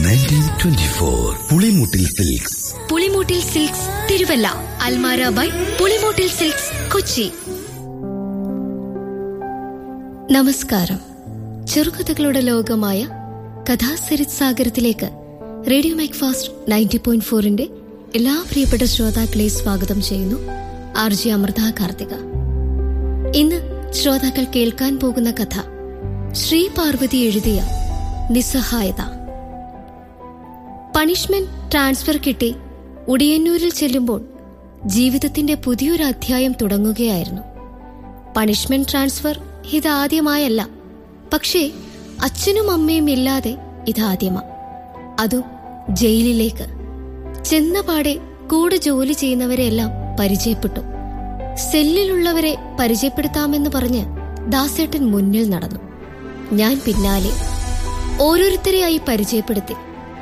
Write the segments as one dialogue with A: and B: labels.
A: nineteen twenty four Pulimoottil silks
B: Pulimoottil silks Thiruvalla അൽമാര by Pulimoottil silks Kochi നമസ്കാരം ചെറുകഥകളുടെ ലോകമായ കഥാസരിത് സാഗരത്തിലേക്ക് radio Mac fast ninety point ഫോറിന്റെ എല്ലാ പ്രിയപ്പെട്ട ശ്രോതാക്കളെ സ്വാഗതം ചെയ്യുന്നു ആർ ജി അമൃത കാർത്തിക ഇന്ന് ശ്രോതാക്കൾ കേൾക്കാൻ പോകുന്ന കഥ ശ്രീ പാർവതി എഴുതിയ നിസ്സഹായത പണിഷ്മെന്റ് ട്രാൻസ്ഫർ കിട്ടി ഉടിയന്നൂരിൽ ചെല്ലുമ്പോൾ ജീവിതത്തിന്റെ പുതിയൊരു അധ്യായം തുടങ്ങുകയായിരുന്നു പണിഷ്മെന്റ് ട്രാൻസ്ഫർ ഇതാദ്യമായല്ല പക്ഷേ അച്ഛനും അമ്മയും ഇല്ലാതെ ഇതാദ്യമാ അതും ജയിലിലേക്ക് ചെന്നപാടെ കൂടെ ജോലി ചെയ്യുന്നവരെയെല്ലാം പരിചയപ്പെട്ടു സെല്ലിലുള്ളവരെ പരിചയപ്പെടുത്താമെന്ന് പറഞ്ഞ് ദാസേട്ടൻ മുന്നിൽ നടന്നു ഞാൻ പിന്നാലെ ഓരോരുത്തരെയായി പരിചയപ്പെടുത്തി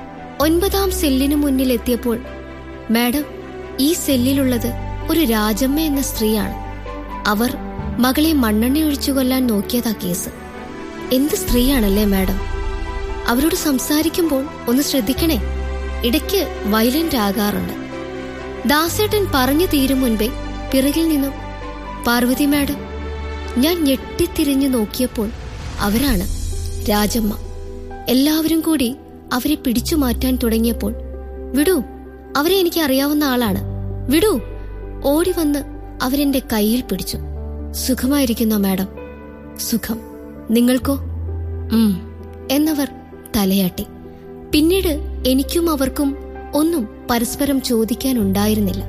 B: ഒൻപതാം സെല്ലിനു മുന്നിൽ എത്തിയപ്പോൾ മാഡം ഈ സെല്ലിലുള്ളത് ഒരു രാജമ്മ എന്ന സ്ത്രീയാണ് അവർ മകളെ മണ്ണെണ്ണ ഒഴിച്ചു കൊല്ലാൻ നോക്കിയതാ കേസ് എന്ത് സ്ത്രീയാണല്ലേ മാഡം അവരോട് സംസാരിക്കുമ്പോൾ ഒന്ന് ശ്രദ്ധിക്കണേ ഇടയ്ക്ക് വയലന്റ് ആകാറുണ്ട് ദാസേട്ടൻ പറഞ്ഞു തീരും മുൻപേ പിറകിൽ നിന്നും പാർവതി മാഡം ഞാൻ ഞെട്ടിത്തിരിഞ്ഞു നോക്കിയപ്പോൾ അവരാണ് രാജമ്മ എല്ലാവരും കൂടി അവരെ പിടിച്ചു മാറ്റാൻ തുടങ്ങിയപ്പോൾ വിടൂ അവരെ എനിക്ക് അറിയാവുന്ന ആളാണ് വിടൂ ഓടി വന്ന് അവരെന്റെ കയ്യിൽ പിടിച്ചു സുഖമായിരിക്കുന്നോ മാഡം സുഖം നിങ്ങൾക്കോ ഉം എന്നവർ തലയാട്ടി പിന്നീട് എനിക്കും അവർക്കും ഒന്നും പരസ്പരം ചോദിക്കാനുണ്ടായിരുന്നില്ല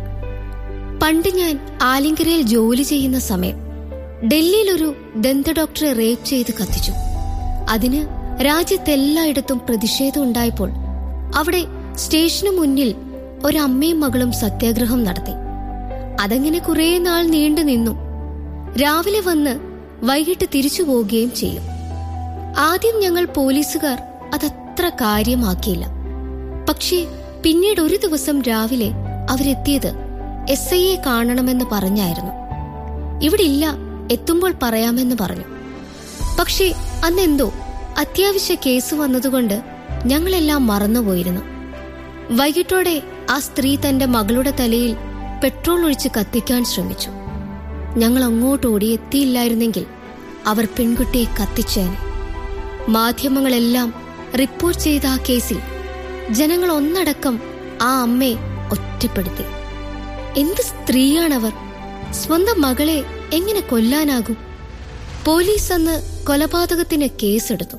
B: പണ്ട് ഞാൻ ആലിങ്കരയിൽ ജോലി ചെയ്യുന്ന സമയം ഡൽഹിയിൽ ഒരു ദന്ത ഡോക്ടറെ റേപ്പ് ചെയ്ത് കത്തിച്ചു അതിന് രാജ്യത്തെല്ലായിടത്തും പ്രതിഷേധം ഉണ്ടായപ്പോൾ അവിടെ സ്റ്റേഷനു മുന്നിൽ ഒരമ്മയും മകളും സത്യാഗ്രഹം നടത്തി അതങ്ങനെ കുറേ നാൾ നീണ്ടു നിന്നു രാവിലെ വന്ന് വൈകിട്ട് തിരിച്ചു പോവുകയും ചെയ്യും ആദ്യം ഞങ്ങൾ പോലീസുകാർ അതത്ര കാര്യമാക്കിയില്ല പക്ഷേ പിന്നീട് ഒരു ദിവസം രാവിലെ അവരെത്തിയത് എസ് ഐയെ കാണണമെന്ന് പറഞ്ഞായിരുന്നു ഇവിടെ ഇല്ല എത്തുമ്പോൾ പറയാമെന്ന് പറഞ്ഞു പക്ഷേ അന്നെന്തോ അത്യാവശ്യ കേസ് വന്നതുകൊണ്ട് ഞങ്ങളെല്ലാം മറന്നുപോയിരുന്നു വൈകിട്ടോടെ ആ സ്ത്രീ തന്റെ മകളുടെ തലയിൽ പെട്രോൾ ഒഴിച്ച് കത്തിക്കാൻ ശ്രമിച്ചു ഞങ്ങൾ അങ്ങോട്ട് ഓടി എത്തിയില്ലായിരുന്നെങ്കിൽ അവർ പെൺകുട്ടിയെ കത്തിച്ചേനെ മാധ്യമങ്ങളെല്ലാം റിപ്പോർട്ട് ചെയ്ത ആ കേസിൽ ജനങ്ങൾ ഒന്നടക്കം ആ അമ്മയെ ഒറ്റപ്പെടുത്തി എന്ത് സ്ത്രീയാണവർ സ്വന്തം മകളെ എങ്ങനെ കൊല്ലാനാകും പോലീസ് അന്ന് കൊലപാതകത്തിന് കേസെടുത്തു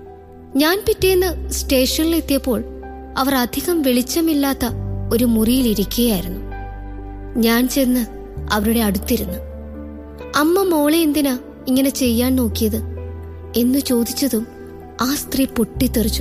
B: ഞാൻ പിറ്റേന്ന് സ്റ്റേഷനിലെത്തിയപ്പോൾ അവർ അധികം വെളിച്ചമില്ലാത്ത ഒരു മുറിയിലിരിക്കുകയായിരുന്നു ഞാൻ ചെന്ന് അവരുടെ അടുത്തിരുന്നു അമ്മ മോളെ എന്തിനാ ഇങ്ങനെ ചെയ്യാൻ നോക്കിയത് എന്ന് ചോദിച്ചതും ആ സ്ത്രീ പൊട്ടിത്തെറിച്ചു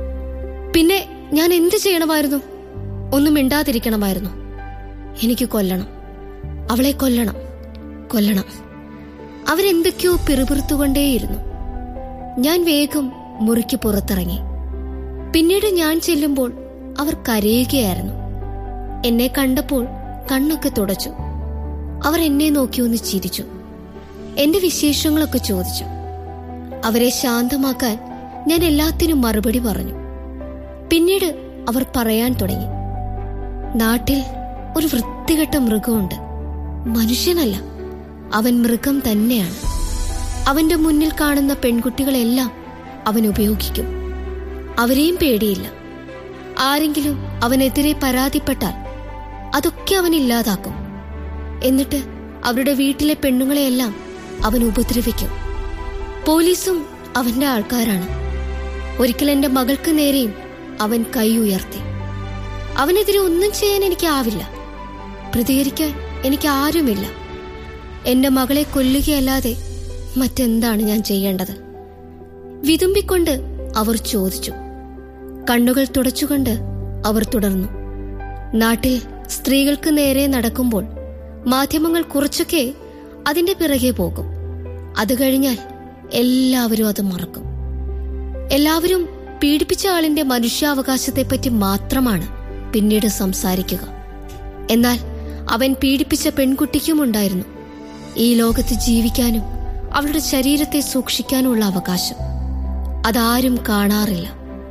B: പിന്നെ ഞാൻ എന്ത് ചെയ്യണമായിരുന്നു ഒന്നും മിണ്ടാതിരിക്കണമായിരുന്നു എനിക്ക് കൊല്ലണം അവളെ കൊല്ലണം കൊല്ലണം അവരെന്തൊക്കെയോ പിറുപിറുത്തുകൊണ്ടേയിരുന്നു ഞാൻ വേഗം മുറിക്ക് പുറത്തിറങ്ങി പിന്നീട് ഞാൻ ചെല്ലുമ്പോൾ അവർ കരയുകയായിരുന്നു എന്നെ കണ്ടപ്പോൾ കണ്ണൊക്കെ തുടച്ചു അവർ എന്നെ നോക്കി ഒന്ന് ചിരിച്ചു എന്റെ വിശേഷങ്ങളൊക്കെ ചോദിച്ചു അവരെ ശാന്തമാക്കാൻ ഞാൻ എല്ലാത്തിനും മറുപടി പറഞ്ഞു പിന്നീട് അവർ പറയാൻ തുടങ്ങി നാട്ടിൽ ഒരു വൃത്തികെട്ട മൃഗമുണ്ട് മനുഷ്യനല്ല അവൻ മൃഗം തന്നെയാണ് അവന്റെ മുന്നിൽ കാണുന്ന പെൺകുട്ടികളെല്ലാം അവൻ ഉപയോഗിക്കും അവരെയും പേടിയില്ല ആരെങ്കിലും അവനെതിരെ പരാതിപ്പെട്ടാൽ അതൊക്കെ അവൻ ഇല്ലാതാക്കും എന്നിട്ട് അവരുടെ വീട്ടിലെ പെണ്ണുങ്ങളെയെല്ലാം അവൻ ഉപദ്രവിക്കും പോലീസും അവന്റെ ആൾക്കാരാണ് ഒരിക്കൽ എന്റെ മകൾക്ക് നേരെയും അവൻ കൈ ഉയർത്തി അവനെതിരെ ഒന്നും ചെയ്യാൻ എനിക്കാവില്ല പ്രതികരിക്കാൻ എനിക്ക് ആരുമില്ല എന്റെ മകളെ കൊല്ലുകയല്ലാതെ മറ്റെന്താണ് ഞാൻ ചെയ്യേണ്ടത് വിതുമ്പിക്കൊണ്ട് അവർ ചോദിച്ചു കണ്ണുകൾ തുടച്ചുകൊണ്ട് അവർ തുടർന്നു നാട്ടിൽ സ്ത്രീകൾക്ക് നേരെ നടക്കുമ്പോൾ മാധ്യമങ്ങൾ കുറച്ചൊക്കെ അതിന്റെ പിറകെ പോകും അത് കഴിഞ്ഞാൽ എല്ലാവരും അത് മറക്കും എല്ലാവരും പീഡിപ്പിച്ച ആളിന്റെ മനുഷ്യാവകാശത്തെപ്പറ്റി മാത്രമാണ് പിന്നീട് സംസാരിക്കുക എന്നാൽ അവൻ പീഡിപ്പിച്ച പെൺകുട്ടിക്കുമുണ്ടായിരുന്നു ഈ ലോകത്ത് ജീവിക്കാനും അവളുടെ ശരീരത്തെ സൂക്ഷിക്കാനുമുള്ള അവകാശം അതാരും കാണാറില്ല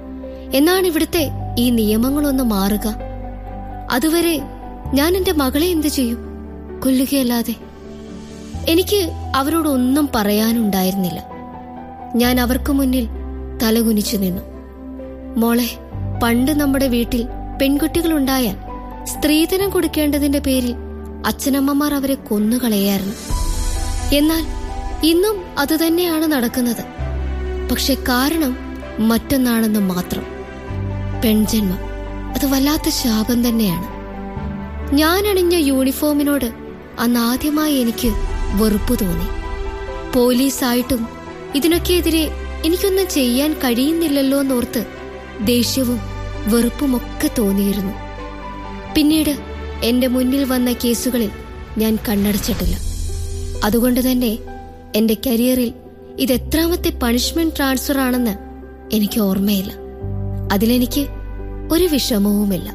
B: എന്നാണ് ഇവിടുത്തെ ഈ നിയമങ്ങളൊന്ന് മാറുക അതുവരെ ഞാൻ എന്റെ മകളെ എന്തു ചെയ്യും കൊല്ലുകയല്ലാതെ എനിക്ക് അവരോട് ഒന്നും പറയാനുണ്ടായിരുന്നില്ല ഞാൻ അവർക്ക് മുന്നിൽ തലകുനിച്ചു നിന്നു മോളെ പണ്ട് നമ്മുടെ വീട്ടിൽ പെൺകുട്ടികളുണ്ടായാൽ സ്ത്രീധനം കൊടുക്കേണ്ടതിന്റെ പേരിൽ അച്ഛനമ്മമാർ അവരെ കൊന്നുകളയായിരുന്നു എന്നാൽ ഇന്നും അതുതന്നെയാണ് നടക്കുന്നത് പക്ഷെ കാരണം മറ്റൊന്നാണെന്ന് മാത്രം പെൺജന്മം അത് വല്ലാത്ത ശാപം തന്നെയാണ് ഞാൻ അണിഞ്ഞ യൂണിഫോമിനോട് അന്ന് ആദ്യമായി എനിക്ക് വെറുപ്പ് തോന്നി പോലീസായിട്ടും ഇതിനൊക്കെ എതിരെ എനിക്കൊന്നും ചെയ്യാൻ കഴിയുന്നില്ലല്ലോ എന്നോർത്ത് ദേഷ്യവും വെറുപ്പുമൊക്കെ തോന്നിയിരുന്നു പിന്നീട് എന്റെ മുന്നിൽ വന്ന കേസുകളിൽ ഞാൻ കണ്ണടച്ചിട്ടില്ല അതുകൊണ്ട് തന്നെ എന്റെ കരിയറിൽ ഇത് എത്രാമത്തെ പണിഷ്മെന്റ് ട്രാൻസ്ഫർ ആണെന്ന് എനിക്ക് ഓർമ്മയില്ല അതിലെനിക്ക് ഒരു വിഷമവുമില്ല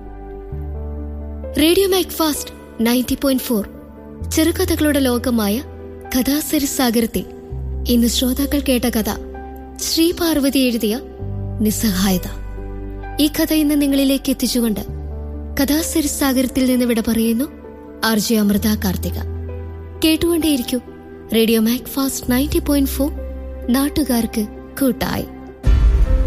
B: radio Mac fast ninety point four ചെറുകഥകളുടെ ലോകമായ കഥാസരിസാഗരത്തിൽ ഇന്ന് ശ്രോതാക്കൾ കേട്ട കഥ ശ്രീ പാർവതി എഴുതിയ നിസ്സഹായത ഈ കഥ ഇന്ന് നിങ്ങളിലേക്ക് എത്തിച്ചുകൊണ്ട് കഥാസരിസാഗരത്തിൽ നിന്ന് വിട പറയുന്നു ആർ ജെ അമൃത കാർത്തിക കേട്ടുകൊണ്ടേയിരിക്കൂ radio Mac fast ninety point four നാട്ടുകാർക്ക് കൂട്ടായി